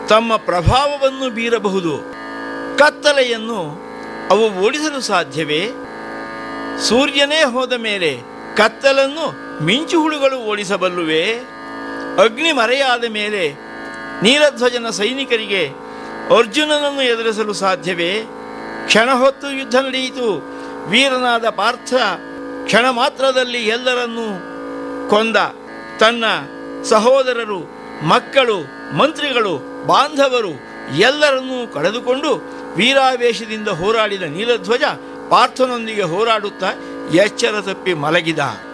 ತಮ್ಮ ಪ್ರಭಾವವನ್ನು ಬೀರಬಹುದು ಕತ್ತಲೆಯನ್ನು ಅವು ಓಡಿಸಲು ಸಾಧ್ಯವೇ ಸೂರ್ಯನೇ ಹೋದ ಮೇಲೆ ಕತ್ತಲನ್ನು ಮಿಂಚುಹುಳುಗಳು ಓಡಿಸಬಲ್ಲುವೆ ಅಗ್ನಿ ಮರೆಯಾದ ಮೇಲೆ ನೀಲಧ್ವಜನ ಸೈನಿಕರಿಗೆ ಅರ್ಜುನನನ್ನು ಎದುರಿಸಲು ಸಾಧ್ಯವೇ ಕ್ಷಣ ಹೊತ್ತು ಯುದ್ಧ ನಡೆಯಿತು ವೀರನಾದ ಪಾರ್ಥ ಕ್ಷಣ ಮಾತ್ರದಲ್ಲಿ ಎಲ್ಲರನ್ನೂ ಕೊಂದ ತನ್ನ ಸಹೋದರರು ಮಕ್ಕಳು ಮಂತ್ರಿಗಳು ಬಾಂಧವರು ಎಲ್ಲರನ್ನೂ ಕಳೆದುಕೊಂಡು ವೀರಾವೇಶದಿಂದ ಹೋರಾಡಿದ ನೀಲಧ್ವಜ ಪಾರ್ಥನೊಂದಿಗೆ ಹೋರಾಡುತ್ತಾ ಎಚ್ಚರ ತಪ್ಪಿ ಮಲಗಿದ